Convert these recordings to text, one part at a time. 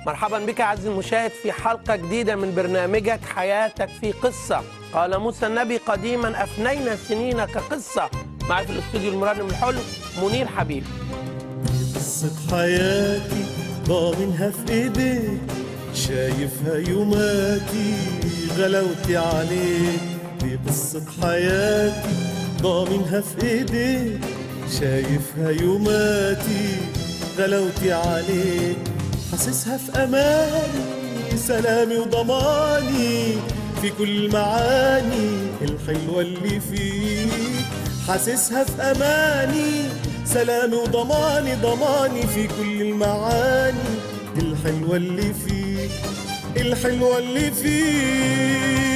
مرحبا بك عزيزي المشاهد في حلقة جديدة من برنامجك حياتك في قصة قال موسى النبي قديما أفنينا سنين كقصة معي في الاستوديو المرنم الحلو منير حبيب قصة حياتي ضامنها في ايديك شايفها يوماتي غلاوتي عليك دي قصة حياتي ضامنها في ايديك شايفها يوماتي غلاوتي عليك حاسسها في اماني سلامي وضماني في كل معاني الحلوة اللي فيك حاسسها في اماني سلامي وضماني ضماني في كل المعاني الحلوة اللي فيك الحلوة اللي فيك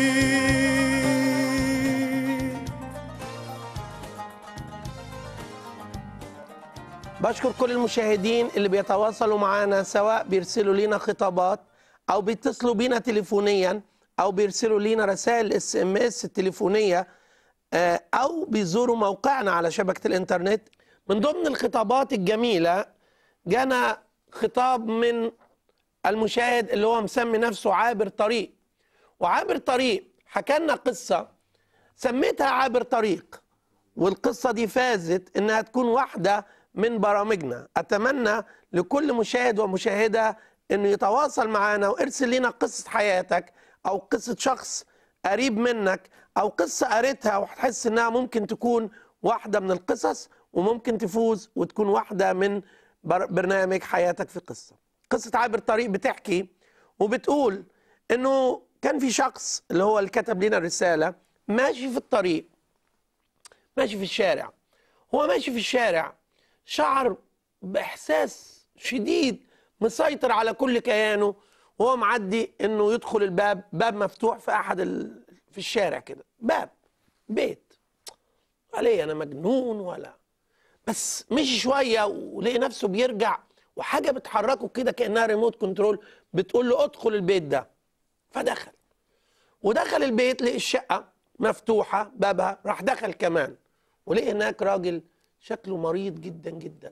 بشكر كل المشاهدين اللي بيتواصلوا معنا سواء بيرسلوا لنا خطابات او بيتصلوا بينا تليفونيا او بيرسلوا لنا رسائل اس ام اس التليفونيه آه، او بيزوروا موقعنا على شبكه الانترنت من ضمن الخطابات الجميله جانا خطاب من المشاهد اللي هو مسمي نفسه عابر طريق وعابر طريق حكى لنا قصه سميتها عابر طريق والقصة دي فازت إنها تكون واحدة من برامجنا أتمنى لكل مشاهد ومشاهدة إنه يتواصل معنا وارسل لنا قصة حياتك أو قصة شخص قريب منك أو قصة قريتها وهتحس إنها ممكن تكون واحدة من القصص وممكن تفوز وتكون واحدة من بر- برنامج حياتك في قصة قصة عابر طريق بتحكي وبتقول إنه كان في شخص اللي هو اللي كتب لنا الرسالة ماشي في الطريق ماشي في الشارع هو ماشي في الشارع شعر بإحساس شديد مسيطر على كل كيانه وهو معدي انه يدخل الباب باب مفتوح في احد ال... في الشارع كده باب بيت عليه انا مجنون ولا بس مشي شويه ولقي نفسه بيرجع وحاجه بتحركه كده كانها ريموت كنترول بتقول له ادخل البيت ده فدخل ودخل البيت لقي الشقة مفتوحة بابها راح دخل كمان ولقي هناك راجل شكله مريض جدا جدا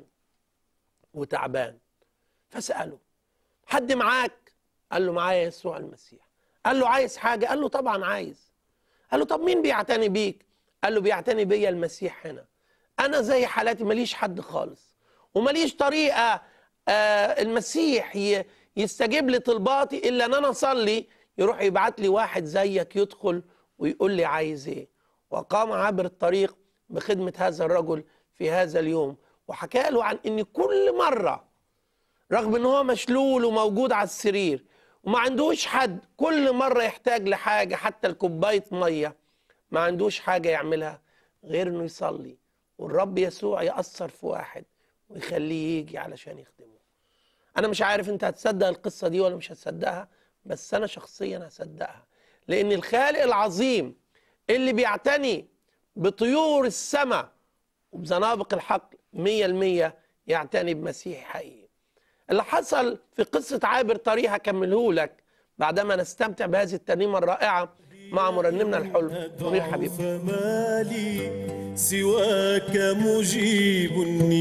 وتعبان فسأله حد معاك قال له معايا يسوع المسيح قال له عايز حاجة قال له طبعا عايز قال له طب مين بيعتني بيك قال له بيعتني بيا المسيح هنا انا زي حالاتي ماليش حد خالص وماليش طريقه آه المسيح ي- يستجيب لطلباتي الا ان انا اصلي يروح يبعت لي واحد زيك يدخل ويقول لي عايز ايه وقام عابر الطريق بخدمه هذا الرجل في هذا اليوم وحكى له عن ان كل مره رغم ان هو مشلول وموجود على السرير وما عندوش حد كل مرة يحتاج لحاجة حتى الكوباية مية ما عندوش حاجة يعملها غير انه يصلي والرب يسوع يأثر في واحد ويخليه يجي علشان يخدمه انا مش عارف انت هتصدق القصة دي ولا مش هتصدقها بس انا شخصيا هصدقها لان الخالق العظيم اللي بيعتني بطيور السماء وبزنابق الحقل مية المية يعتني بمسيح حقيقي اللي حصل في قصة عابر طريق هكمله لك بعدما نستمتع بهذه الترنيمة الرائعة مع مرنمنا الحلو منير حبيب فما لي سواك مجيب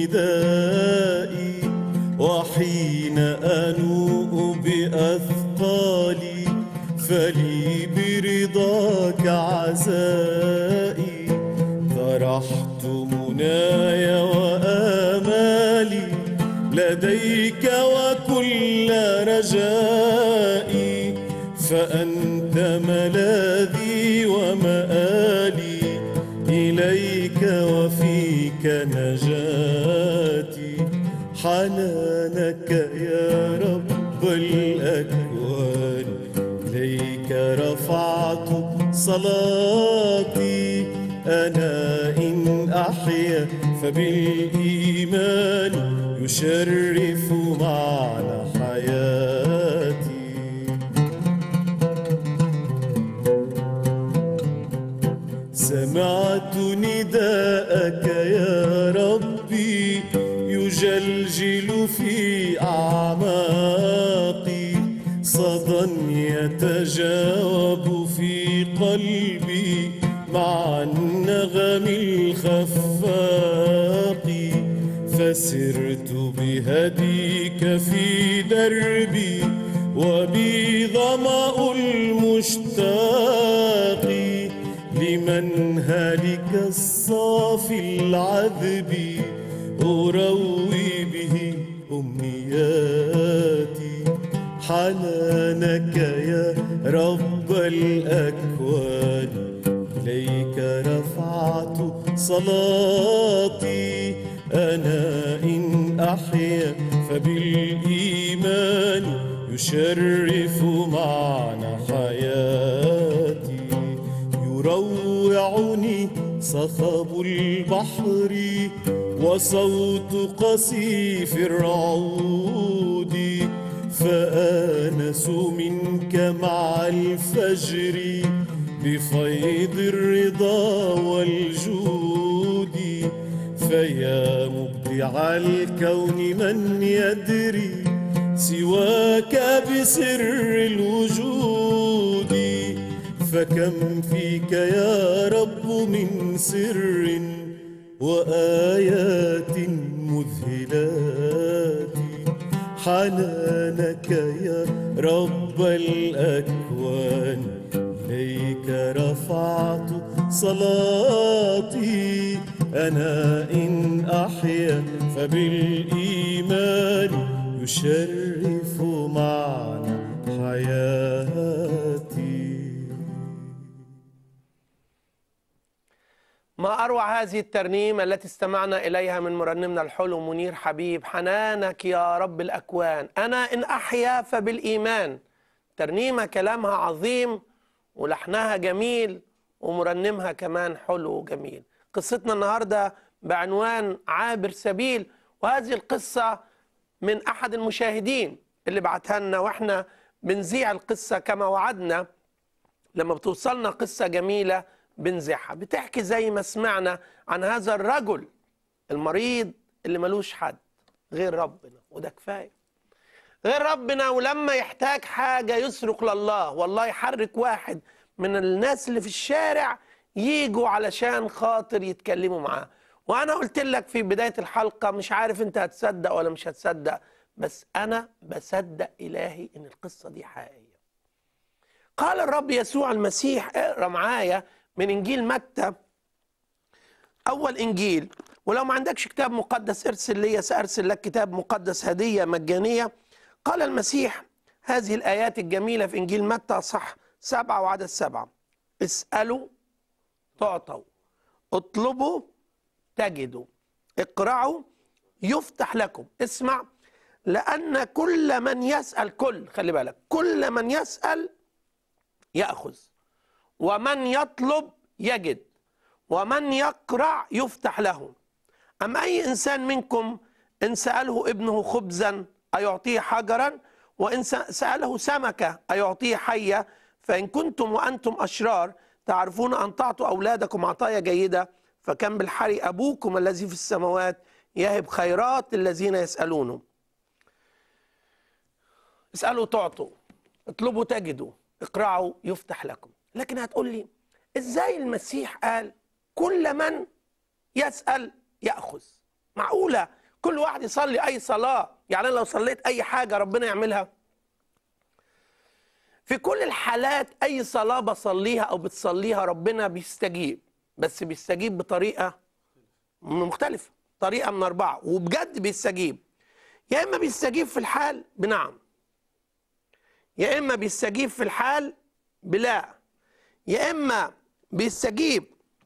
النداء وحين أنوء بأثقالي فلي برضاك عزائي طرحت مناي وآمالي لديك وكل رجائي فأنت ملاذي ومآلي إليك وفيك نجاتي حنانك يا رب الأكوان إليك رفعت صلاتي أنا إن أحيا فبالإيمان يشرف معنى حياتي سمعت نداءك يا ربي يجلجل في أعماقي صدى يتجاوب في قلبي مع النغم الخفاق فسرت بهديك في دربي وبي ظمأ المشتاق لمنهلك الصافي العذب أروي به أمنياتي حنانك يا رب الأكوان إليك رفعت صلاتي أنا إن أحيا فبالإيمان يشرف معنى حياتي يروعني صخب البحر وصوت قصيف الرعود فآنس منك مع الفجر بفيض الرضا والجود فيا مبدع الكون من يدري سواك بسر الوجود فكم فيك يا رب من سر وآيات مذهلات حنانك يا رب الأكوان إليك رفعت صلاتي أنا إن أحيا فبالإيمان يشرف معنى حياتي ما أروع هذه الترنيمة التي استمعنا إليها من مرنمنا الحلو منير حبيب حنانك يا رب الأكوان أنا إن أحيا فبالإيمان ترنيمة كلامها عظيم ولحنها جميل ومرنمها كمان حلو وجميل قصتنا النهاردة بعنوان عابر سبيل وهذه القصة من أحد المشاهدين اللي بعتها لنا وإحنا بنذيع القصة كما وعدنا لما بتوصلنا قصة جميلة بنزعها بتحكي زي ما سمعنا عن هذا الرجل المريض اللي ملوش حد غير ربنا وده كفاية غير ربنا ولما يحتاج حاجة يصرخ لله والله يحرك واحد من الناس اللي في الشارع يجوا علشان خاطر يتكلموا معاه وانا قلت لك في بداية الحلقة مش عارف انت هتصدق ولا مش هتصدق بس انا بصدق الهي ان القصة دي حقيقية قال الرب يسوع المسيح اقرا معايا من انجيل متى اول انجيل ولو ما عندكش كتاب مقدس ارسل لي سارسل لك كتاب مقدس هديه مجانيه قال المسيح هذه الايات الجميله في انجيل متى صح سبعه وعدد سبعه اسالوا تعطوا اطلبوا تجدوا اقرعوا يفتح لكم اسمع لان كل من يسال كل خلي بالك كل من يسال ياخذ ومن يطلب يجد ومن يقرع يفتح له أما أي إنسان منكم إن سأله ابنه خبزا أيعطيه حجرا وإن سأله سمكة أيعطيه حية فإن كنتم وأنتم أشرار تعرفون أن تعطوا أولادكم عطايا جيدة فكم بالحري أبوكم الذي في السماوات يهب خيرات الذين يسألونه اسألوا تعطوا اطلبوا تجدوا اقرعوا يفتح لكم لكن هتقول لي ازاي المسيح قال كل من يسأل يأخذ معقولة كل واحد يصلي أي صلاة يعني أنا لو صليت أي حاجة ربنا يعملها في كل الحالات أي صلاة بصليها أو بتصليها ربنا بيستجيب بس بيستجيب بطريقة مختلفة طريقة من أربعة وبجد بيستجيب يا إما بيستجيب في الحال بنعم يا إما بيستجيب في الحال بلا يا اما بيستجيب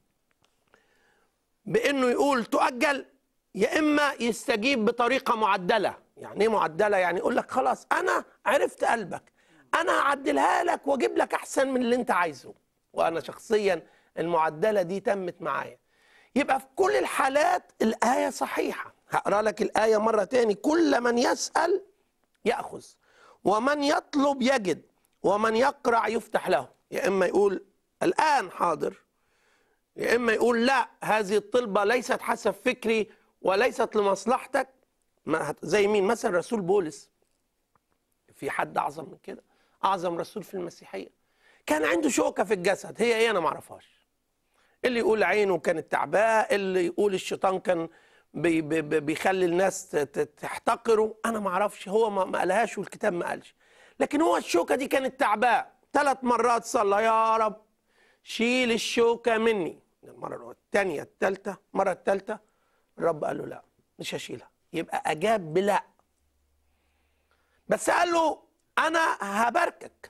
بانه يقول تؤجل يا اما يستجيب بطريقه معدله يعني ايه معدله يعني يقول لك خلاص انا عرفت قلبك انا هعدلها لك واجيب لك احسن من اللي انت عايزه وانا شخصيا المعدله دي تمت معايا يبقى في كل الحالات الايه صحيحه هقرا لك الايه مره تاني كل من يسال ياخذ ومن يطلب يجد ومن يقرع يفتح له يا اما يقول الان حاضر يا اما يقول لا هذه الطلبه ليست حسب فكري وليست لمصلحتك زي مين مثلا رسول بولس في حد اعظم من كده اعظم رسول في المسيحيه كان عنده شوكه في الجسد هي ايه انا ما اعرفهاش اللي يقول عينه كانت تعباه اللي يقول الشيطان كان بي بي بي- بيخلي الناس ت- ت- تحتقره انا ما اعرفش هو ما ما قالهاش والكتاب ما قالش لكن هو الشوكه دي كانت تعباه ثلاث مرات صلى يا رب شيل الشوكه مني المره الأولى، الثانيه الثالثه المره الثالثه الرب قال له لا مش هشيلها يبقى اجاب بلا بس قال له انا هباركك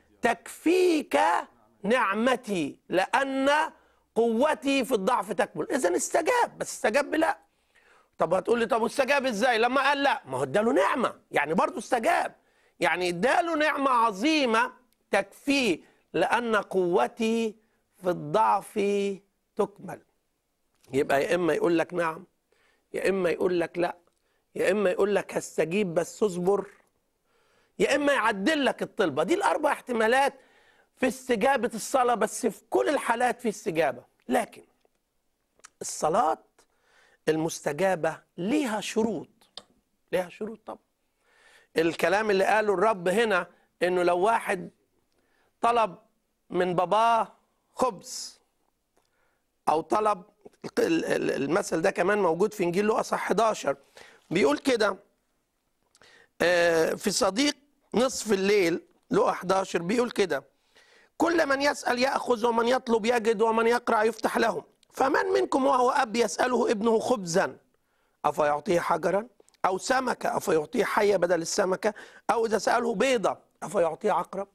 تكفيك نعمتي لان قوتي في الضعف تكمل اذا استجاب بس استجاب بلا طب هتقول لي طب واستجاب ازاي لما قال لا ما هو اداله نعمه يعني برضه استجاب يعني اداله نعمه عظيمه تكفيه لان قوتي في الضعف تكمل يبقى يا اما يقول لك نعم يا اما يقول لك لا يا اما يقول لك هستجيب بس اصبر يا اما يعدل لك الطلبه دي الاربع احتمالات في استجابه الصلاه بس في كل الحالات في استجابه لكن الصلاه المستجابه ليها شروط ليها شروط طبعا الكلام اللي قاله الرب هنا انه لو واحد طلب من باباه خبز او طلب ال- ال- المثل ده كمان موجود في انجيل لوقا صح 11 بيقول كده آه، في صديق نصف الليل لوقا 11 بيقول كده كل من يسأل يأخذ ومن يطلب يجد ومن يقرع يفتح له فمن منكم وهو أب يسأله ابنه خبزا أفيعطيه حجرا أو سمكة أفيعطيه حية بدل السمكة أو إذا سأله بيضة أفيعطيه عقرب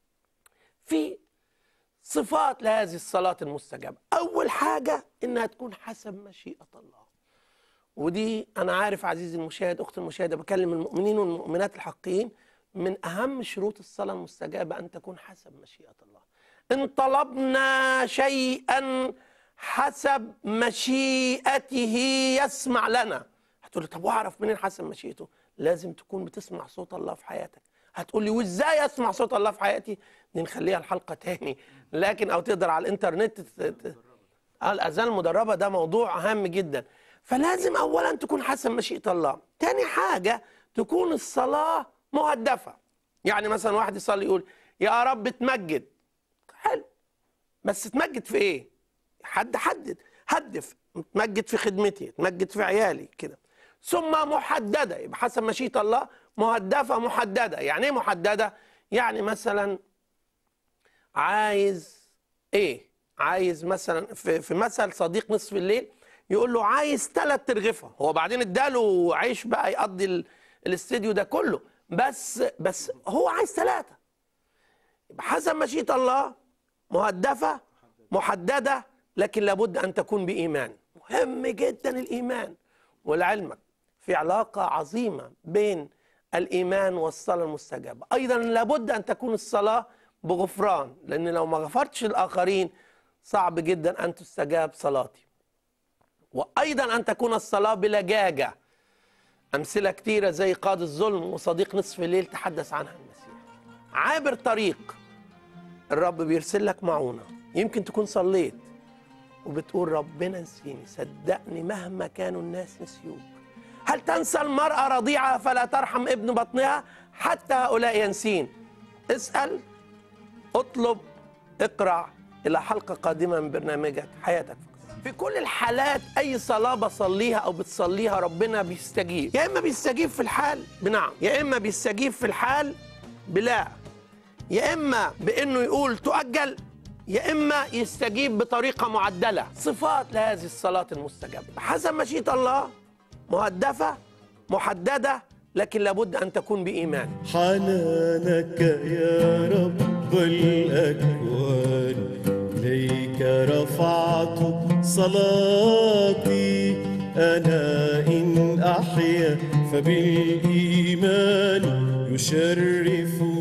في صفات لهذه الصلاة المستجابة أول حاجة إنها تكون حسب مشيئة الله ودي أنا عارف عزيزي المشاهد أخت المشاهدة بكلم المؤمنين والمؤمنات الحقيقيين من أهم شروط الصلاة المستجابة أن تكون حسب مشيئة الله إن طلبنا شيئا حسب مشيئته يسمع لنا هتقول لي طب واعرف منين حسب مشيئته لازم تكون بتسمع صوت الله في حياتك هتقول لي وازاي اسمع صوت الله في حياتي دي نخليها الحلقه تاني لكن او تقدر على الانترنت ت- ت- آه، الاذان المدربه ده موضوع اهم جدا فلازم اولا تكون حسب مشيئه الله تاني حاجه تكون الصلاه مهدفه يعني مثلا واحد يصلي يقول يا رب تمجد حلو بس تمجد في ايه حد حدد هدف تمجد في خدمتي تمجد في عيالي كده ثم محدده يبقى حسب مشيئه الله مهدفه محدده يعني ايه محدده يعني مثلا عايز ايه عايز مثلا في, في مثل صديق نصف الليل يقول له عايز ثلاث ترغفه هو بعدين اداله عيش بقى يقضي ال- الاستديو ده كله بس بس هو عايز ثلاثه يبقى حسب مشيئه الله مهدفه محدده لكن لابد ان تكون بايمان مهم جدا الايمان ولعلمك في علاقه عظيمه بين الايمان والصلاه المستجابه ايضا لابد ان تكون الصلاه بغفران لان لو ما غفرتش الاخرين صعب جدا ان تستجاب صلاتي وايضا ان تكون الصلاه بلجاجه امثله كتيره زي قاضي الظلم وصديق نصف الليل تحدث عنها المسيح عابر طريق الرب بيرسل لك معونه يمكن تكون صليت وبتقول ربنا نسيني صدقني مهما كانوا الناس نسيوك هل تنسى المرأة رضيعة فلا ترحم ابن بطنها حتى هؤلاء ينسين اسأل اطلب اقرع إلى حلقة قادمة من برنامجك حياتك في كل الحالات أي صلاة بصليها أو بتصليها ربنا بيستجيب يا إما بيستجيب في الحال بنعم يا إما بيستجيب في الحال بلا يا اما بانه يقول تؤجل يا اما يستجيب بطريقه معدله صفات لهذه الصلاه المستجابه حسب مشيئه الله مهدفه محدده لكن لابد ان تكون بايمان حنانك يا رب الأكوان إليك رفعت صلاتي أنا إن أحيا فبالإيمان يشرف